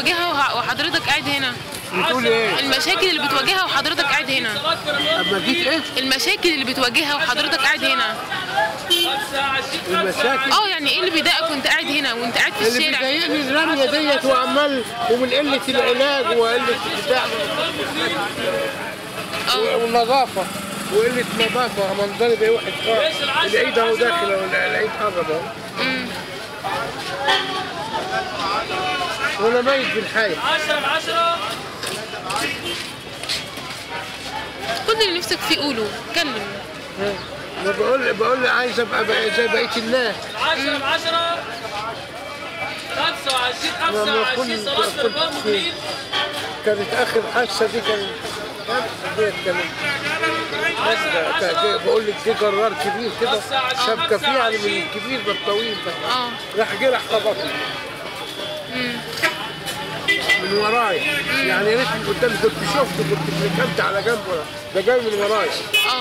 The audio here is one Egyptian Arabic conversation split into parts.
بتواجهها وح- وحضرتك قاعد هنا بتقول ايه؟ المشاكل اللي بتواجهها وحضرتك قاعد هنا اما جيت ايه؟ المشاكل اللي بتواجهها وحضرتك قاعد هنا المشاكل اه يعني ايه اللي بيضايقك وانت قاعد هنا وانت قاعد في اللي الشارع بيضايقني الرميه ديت وعمال ومن قله العلاج وقله البتاع اه والنظافه وقله نظافه منظري بقى وحش خالص العيد اهو داخل اهو العيد قرب اهو وانا ميت بالحي 10 10 كل اللي نفسك فيه قوله اتكلم انا بقول بقول لي عايز ابقى بقى زي بقيه الناس 10 10 25 لما 25 كنت- صلاة كنت رمضان في- مجيد كانت اخر حادثه دي كانت ديت كانت كانت- بقول لك دي جرار كبير كده شبكه فيه يعني من الكبير ده الطويل ده اه راح جه راح خبطني من ورايا يعني يا ريت من قدام كنت شفته كنت ركبت على جنبه ده جاي من ورايا اه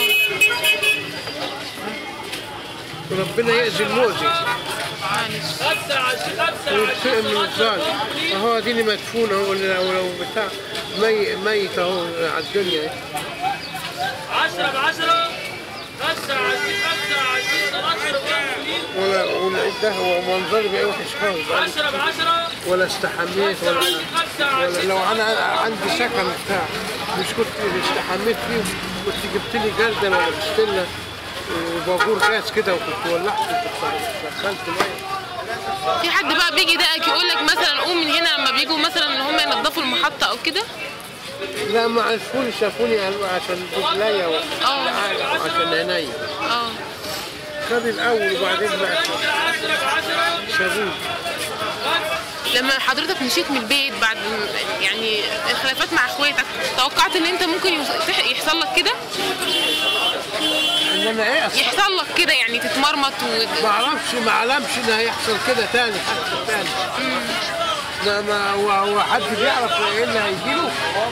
وربنا يأذي المؤذي معلش 25 25 وينتقم من الظالم اهو اديني مدفون اهو لو لو بتاع مي ميت اهو على الدنيا 10 ب 10 25 25 صلاة رمضان مجيد ولا ولا ده هو منظري بقى وحش خالص 10 ب 10 ولا استحميت ولا 25 ولا 25 لو انا عندي سكن بتاع مش كنت استحميت فيه كنت جبت لي جردل ولا بستله وبابور غاز كده وكنت ولعت كنت دخلت ميه في حد بقى بيجي يضايقك يقول لك مثلا قوم من هنا لما بيجوا مثلا ان هم ينظفوا المحطه او كده لا ما عرفوني شافوني قالوا عشان رجليا اه. وعشان عينيا اه خد الاول وبعدين بقى 10 ب 10 شافوني لما حضرتك مشيت من البيت بعد م- يعني الخلافات مع اخواتك توقعت ان انت ممكن يوص- تح- يحصل لك كده ان انا ايه أصلاً يحصل لك كده يعني تتمرمط و... ما اعرفش ما علمش ان هيحصل كده تاني حتى تاني لا ما هو هو حد بيعرف ايه اللي هيجيله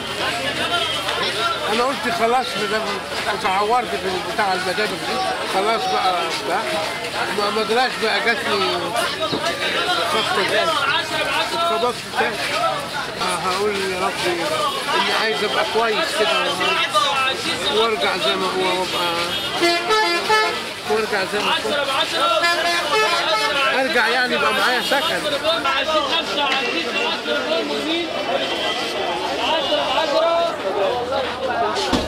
انا قلت خلاص ما دام اتعورت في بتاع المدابر دي خلاص بقى بقى ما ما ادراش بقى جاتني خبطه تاني 10 ب 10 اتخبطت تاني آه، هقول يا ربي اني عايز ابقى كويس كده 25 وارجع زي ما هو وابقى وارجع زي ما كنت 10 ب 10 ارجع يعني يبقى معايا سكن 20 25 صلاة رمضان مجيد 10 ب 10